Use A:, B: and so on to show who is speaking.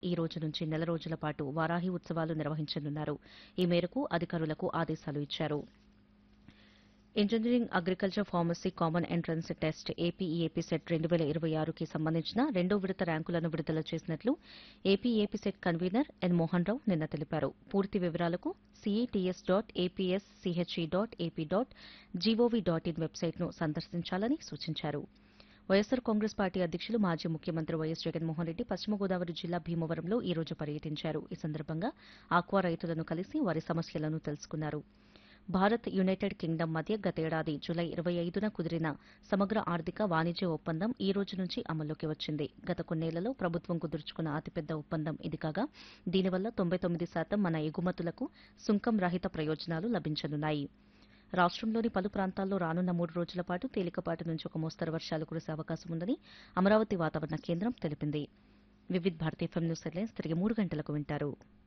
A: ఈ రోజు నుంచి నెల రోజుల పాటు వారాహి ఉత్సవాలు నిర్వహించనున్నారు ఈ మేరకు అధికారులకు ఆదేశాలు ఇచ్చారు engineering agriculture pharmacy common entrance test APEAP CET రెండు వేల ఇరవై ఆరుకి సంబంధించిన రెండో విడత ర్యాంకులను విడుదల చేసినట్లు APEAP CET convenor N Mohan Rao నిన్న తెలిపారు పూర్తి వివరాలకు CETS dot APS CHE dot AP dot GOV dot in వెబ్సైట్ను సందర్శించాలని సూచించారు వైఎస్సార్ కాంగ్రెస్ పార్టీ అధ్యక్షులు మాజీ ముఖ్యమంత్రి వైఎస్ జగన్మోహన్ రెడ్డి పశ్చిమ గోదావరి జిల్లా భీమవరంలో ఈ రోజు పర్యటించారు ఈ సందర్భంగా ఆక్వా రైతులను కలిసి వారి సమస్యలను తెలుసుకున్నారు భారత్ యునైటెడ్ కింగ్డమ్ మధ్య గతేడాది జులై ఇరవై ఐదున కుదిరిన సమగ్ర ఆర్థిక వాణిజ్య ఒప్పందం ఈ రోజు నుంచి అమల్లోకి వచ్చింది గత కొన్నేళ్లలో ప్రభుత్వం కుదుర్చుకున్న అతిపెద్ద ఒప్పందం ఇది కాగా దీనివల్ల తొంభై తొమ్మిది శాతం మన ఎగుమతులకు సుంకం రహిత ప్రయోజనాలు లభించనున్నాయి రాష్ట్రంలోని పలు ప్రాంతాల్లో రానున్న మూడు రోజుల పాటు తేలికపాటి నుంచి ఒక మోస్తరు వర్షాలు కురిసే అవకాశం ఉందని అమరావతి వాతావరణ కేంద్రం తెలిపింది Vividh Bharati FM news headlines తిరిగి మూడు గంటలకు వింటారు